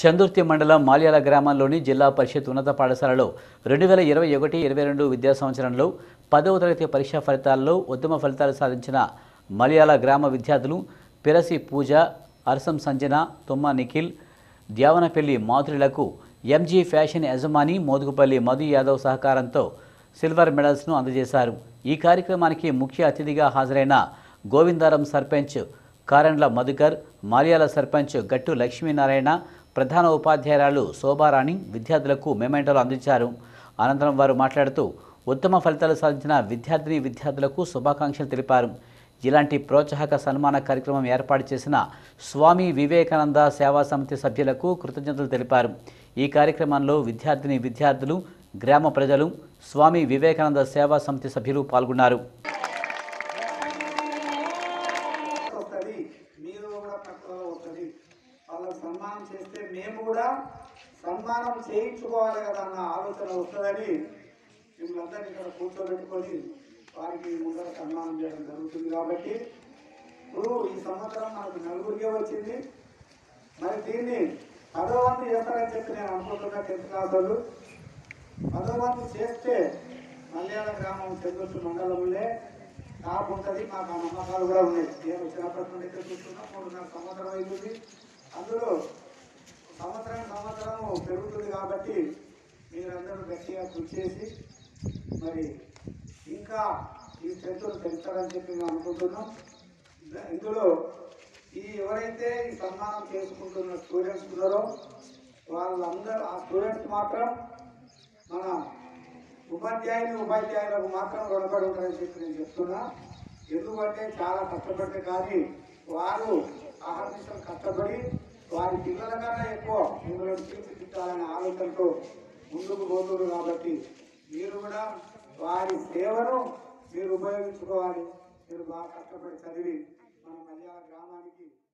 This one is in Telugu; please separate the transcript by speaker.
Speaker 1: చందుర్తి మండలం మాల్యాల గ్రామంలోని జిల్లా పరిషత్ ఉన్నత పాఠశాలలో రెండు వేల ఇరవై ఒకటి ఇరవై రెండు విద్యా సంవత్సరంలో పదవ తరగతి పరీక్షా ఫలితాల్లో ఉత్తమ ఫలితాలు సాధించిన మలయాళ గ్రామ విద్యార్థులు పిరసి పూజ అరసం సంజన తుమ్మ నిఖిల్ ద్యావనపల్లి మాధురులకు ఎంజీ ఫ్యాషన్ యజమాని మోదుగుపల్లి మధు యాదవ్ సహకారంతో సిల్వర్ మెడల్స్ను అందజేశారు ఈ కార్యక్రమానికి ముఖ్య అతిథిగా హాజరైన గోవిందారం సర్పంచ్ కారండ్ల మధుకర్ మాల్యాల సర్పంచ్ గట్టు లక్ష్మీనారాయణ ప్రధాన ఉపాధ్యాయురాలు శోభారాణి విద్యార్థులకు మెమెంటోలు అందించారు అనంతరం వారు మాట్లాడుతూ ఉత్తమ ఫలితాలు సాధించిన విద్యార్థిని విద్యార్థులకు శుభాకాంక్షలు తెలిపారు ఇలాంటి ప్రోత్సాహక సన్మాన కార్యక్రమం ఏర్పాటు చేసిన స్వామి వివేకానంద సేవా సమితి సభ్యులకు కృతజ్ఞతలు తెలిపారు ఈ కార్యక్రమంలో విద్యార్థిని విద్యార్థులు గ్రామ ప్రజలు స్వామి వివేకానంద సేవా సమితి సభ్యులు పాల్గొన్నారు
Speaker 2: వస్తుంది మీరు కూడా తక్కువ వస్తుంది వాళ్ళకి సన్మానం చేస్తే మేము కూడా సన్మానం చేయించుకోవాలి కదా అన్న ఆలోచన వస్తుందని మిమ్మల్ని అందరినీ ఇక్కడ కూర్చోబెట్టుకొని వారికి ముందర సన్మానం చేయడం జరుగుతుంది కాబట్టి ఇప్పుడు ఈ సంవత్సరం మనకు నలుగురికే వచ్చింది మరి దీన్ని పదో వంతు చేస్తారని చెప్పి నేను అనుకుంటున్నా టెన్త్ క్లాస్ వాళ్ళు పదో వంతు చేస్తే మలయాళ గ్రామం చంద్రుడు మండలంలో టాప్ ఉంటుంది మాకు ఆ నమ్మకాలు కూడా ఉన్నాయి నేను చిన్నప్పటి నుండి ఇక్కడ చూస్తున్నా మూడున్నర సంవత్సరం అవుతుంది అందులో సంవత్సరం సంవత్సరం పెరుగుతుంది కాబట్టి మీరందరూ గట్టిగా కృషి చేసి మరి ఇంకా ఈ చరిత్రను పెంచాలని చెప్పి మేము అనుకుంటున్నాం ఇందులో ఈ ఎవరైతే ఈ సన్మానం చేసుకుంటున్న స్టూడెంట్స్ ఉన్నారో వాళ్ళందరూ ఆ స్టూడెంట్స్ మాత్రం మన ఉపాధ్యాయుని ఉపాధ్యాయులకు మాత్రం రుణపడి ఉంటారని చెప్పి నేను చెప్తున్నా ఎందుకంటే చాలా కష్టపడితే కానీ వారు ఆహర్నిశం కష్టపడి వారి పిల్లల కన్నా ఎక్కువ మిమ్మల్ని తీర్చిదిద్దాలనే ఆలోచనతో ముందుకు పోతున్నారు కాబట్టి మీరు కూడా వారి సేవను మీరు ఉపయోగించుకోవాలి మీరు బాగా కష్టపడి చదివి మన మలయాళ గ్రామానికి